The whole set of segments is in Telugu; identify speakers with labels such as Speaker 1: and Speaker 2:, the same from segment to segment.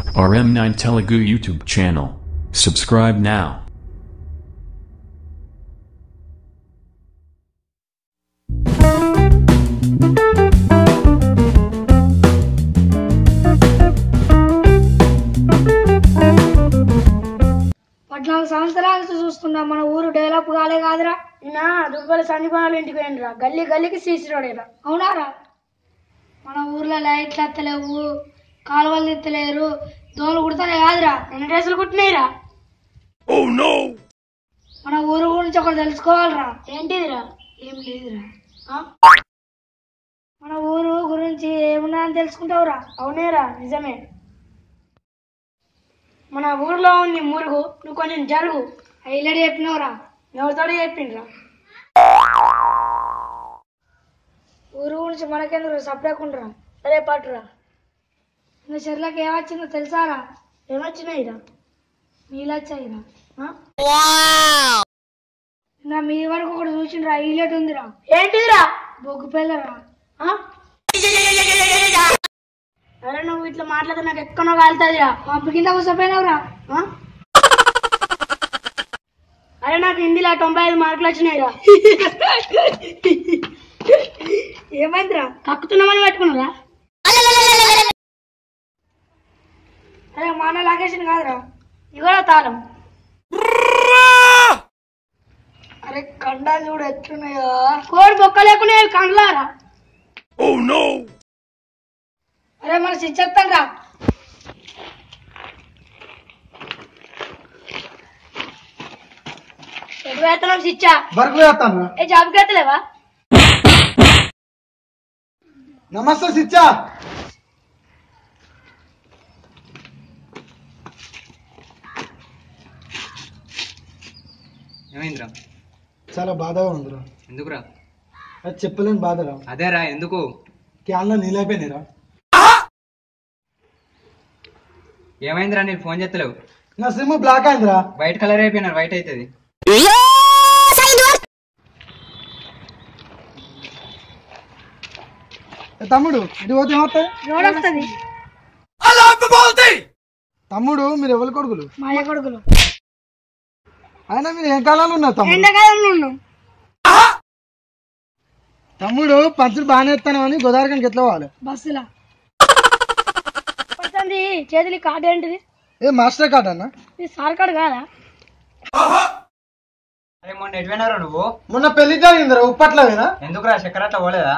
Speaker 1: RM9 Telugu YouTube channel. Subscribe now.
Speaker 2: పద్నాలుగు సంవత్సరాల నుంచి చూస్తున్నా మన ఊరు డెవలప్ కాలే కాదురా
Speaker 3: నా దుబ్బల సందీపాల ఇంటికి పోయినరా గల్లీ గల్లీకి సీసీ రోడేరా
Speaker 2: అవునారా మన ఊర్లో లైట్లు ఎత్తలేవు కాలువలు ఎత్తలేరు దోమలు కుడతానే కాదురా
Speaker 3: ఎన్ని డ్రెస్సులు కుట్టినాయిరా
Speaker 2: మన ఊరు గురించి ఒకటి తెలుసుకోవాలిరా
Speaker 3: ఏంటిదిరా
Speaker 2: ఏం లేదురా
Speaker 3: ఆ?
Speaker 2: మన ఊరు గురించి ఏమున్నా అని తెలుసుకుంటావురా
Speaker 3: అవునేరా నిజమే మన ఊర్లో ఉంది మురుగు నువ్వు కొంచెం జరుగు
Speaker 2: హైలైట్ చెప్పినవురా
Speaker 3: ఎవరితో చెప్పిండ్రా
Speaker 2: ఊరు గురించి మనకెందుకు సపరేకుండరా
Speaker 3: సరే పట్టురా
Speaker 2: ఇంకా చెర్లకు ఏమొచ్చిందో తెలుసారా
Speaker 3: ఏమొచ్చినాయిరా
Speaker 2: నీళ్ళొచ్చాయిరా
Speaker 3: ఆ?
Speaker 2: నా మీ వరకు ఒకటి చూసిండ్రా హైలైట్ ఉందిరా
Speaker 3: ఏంటిదిరా
Speaker 2: బొగ్గు పిల్లరా
Speaker 3: ఆ? అరే నువ్వు ఇట్లా మాట్లాడితే నాకు ఎక్కడో కాలుతుందిరా
Speaker 2: పంపు కింద కూర్చోపోయినావురా
Speaker 3: ఆ? అరే నాకు హిందీలో తొంభై ఐదు మార్కులు వచ్చినాయిరా
Speaker 2: ఏమైందిరా
Speaker 3: కక్కుతున్నామని పెట్టుకున్నారా
Speaker 2: అరే మా అన్న లాగేషన్ కాదురా
Speaker 3: ఇవాళ తాళం
Speaker 2: అరే కండాలు చూడు ఎట్లున్నాయో
Speaker 3: కోడి బొక్క లేకుండా కండ్లారా
Speaker 2: అరే మన సిచ్చేస్తాను రా
Speaker 3: ఎటు వేస్తున్నాం సిచ్చా
Speaker 4: వర్క్ చేస్తాను
Speaker 3: ఏ జాబ్కి ఎత్తలేవా
Speaker 4: నమస్తే సిచ్చా
Speaker 5: ఏమైందిరా
Speaker 4: చాలా బాధగా ఉందిరా
Speaker 5: ఎందుకురా
Speaker 4: అది చెప్పలేని బాధరా
Speaker 5: అదేరా ఎందుకు
Speaker 4: క్యాన్లో నీళ్ళైపోయినాయిరా
Speaker 5: ఏమైందిరా నేను ఫోన్ చేస్తలేవు
Speaker 4: నా సిమ్ బ్లాక్ అయిందిరా
Speaker 5: వైట్ కలర్ అయిపోయినారు వైట్ అవుతుంది
Speaker 4: ఏ తమ్ముడు ఇటు పోతే ఏమవుతాయి
Speaker 2: రోడ్ వస్తుంది
Speaker 4: తమ్ముడు మీరు ఎవరి కొడుకులు
Speaker 2: మాయ కొడుకులు
Speaker 4: అయినా మీరు ఏం కాలంలో ఉన్నారు తమ్ముడు
Speaker 2: ఎండాకాలంలో ఉన్నాం
Speaker 4: తమ్ముడు పంచులు బాగానే ఎత్తాను అని గోదావరికి ఎట్లా పోవాలి
Speaker 2: బస్సులా
Speaker 3: పడుతుంది చేతులు కార్డు ఏంటిది
Speaker 4: ఏ మాస్టర్ కార్డ్ అన్న
Speaker 3: ఇది సార్ కార్డు కాదా
Speaker 5: అరే మొన్న ఎటువైనారా నువ్వు
Speaker 4: మొన్న పెళ్లి జరిగిందిరా ఉప్పట్లవేనా
Speaker 5: ఎందుకురా చక్కెర అట్లా పోలేదా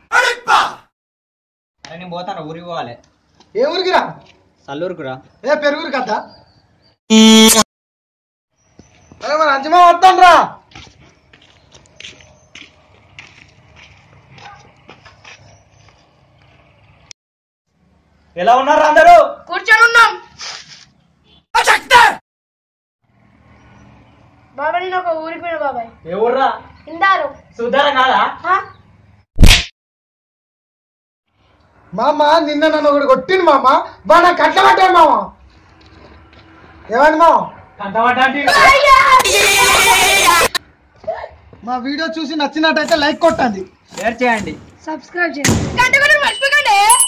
Speaker 5: అరే నేను పోతాను ఊరికి పోవాలి
Speaker 4: ఏ ఊరికిరా
Speaker 5: సల్లూరుకురా
Speaker 4: ఏ పెరుగురు కదా అరే మన అంచమా వస్తాను రా
Speaker 5: ఎలా ఉన్నారు అందరూ
Speaker 3: కూర్చొని ఉన్నాం బాబాయ్ నేను ఒక ఊరికి పోయిన బాబాయ్
Speaker 5: ఏ ఊర్రా
Speaker 3: ఇందారు
Speaker 5: సుధారా కాదా
Speaker 3: ఆ?
Speaker 4: మామ నిన్న నన్ను ఒకటి కొట్టింది మామ బా నాకు కట్ల పట్టాడు మామ ఏమండి మామ మా వీడియో చూసి నచ్చినట్టయితే లైక్ కొట్టండి
Speaker 5: షేర్ చేయండి
Speaker 2: సబ్స్క్రైబ్ చేయండి
Speaker 3: గంట కూడా మర్చిపోకండి